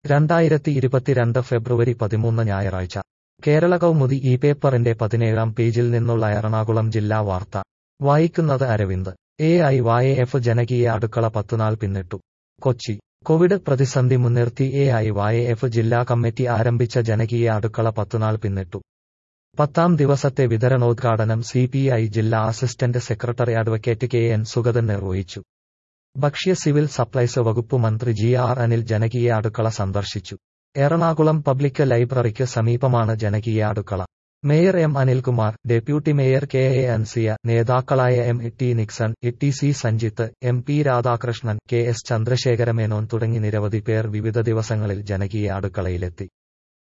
രണ്ടായിരത്തി ഇരുപത്തിരണ്ട് ഫെബ്രുവരി പതിമൂന്ന് ഞായറാഴ്ച കേരള കൗമുദി ഈ പേപ്പറിന്റെ പതിനേഴാം പേജിൽ നിന്നുള്ള എറണാകുളം ജില്ലാ വാർത്ത വായിക്കുന്നത് Aravind A I Y F ജനകീയ അടുക്കള പത്തുനാൾ പിന്നിട്ടു കൊച്ചി കോവിഡ് പ്രതിസന്ധി മുൻനിർത്തി എ ഐ വായ എഫ് ജില്ലാ കമ്മിറ്റി ആരംഭിച്ച ജനകീയ അടുക്കള പത്തുനാൾ പിന്നിട്ടു പത്താം ദിവസത്തെ വിതരണോദ്ഘാടനം സി പി ഐ ജില്ലാ assistant secretary advocate K N Sugathan നിർവഹിച്ചു ഭക്ഷ്യ സിവിൽ സപ്ലൈസ് വകുപ്പ് മന്ത്രി ജി ആർ അനിൽ ജനകീയ അടുക്കള സന്ദർശിച്ചു എറണാകുളം പബ്ലിക് ലൈബ്രറിക്ക് സമീപമാണ് ജനകീയ അടുക്കള mayor M Anilkumar deputy mayor K A Ansiya നേതാക്കളായ M T Nixon T C Sanjith M P Radhakrishnan K S Chandrasekharamenon തുടങ്ങി നിരവധി പേർ വിവിധ ദിവസങ്ങളിൽ ജനകീയ അടുക്കളയിലെത്തി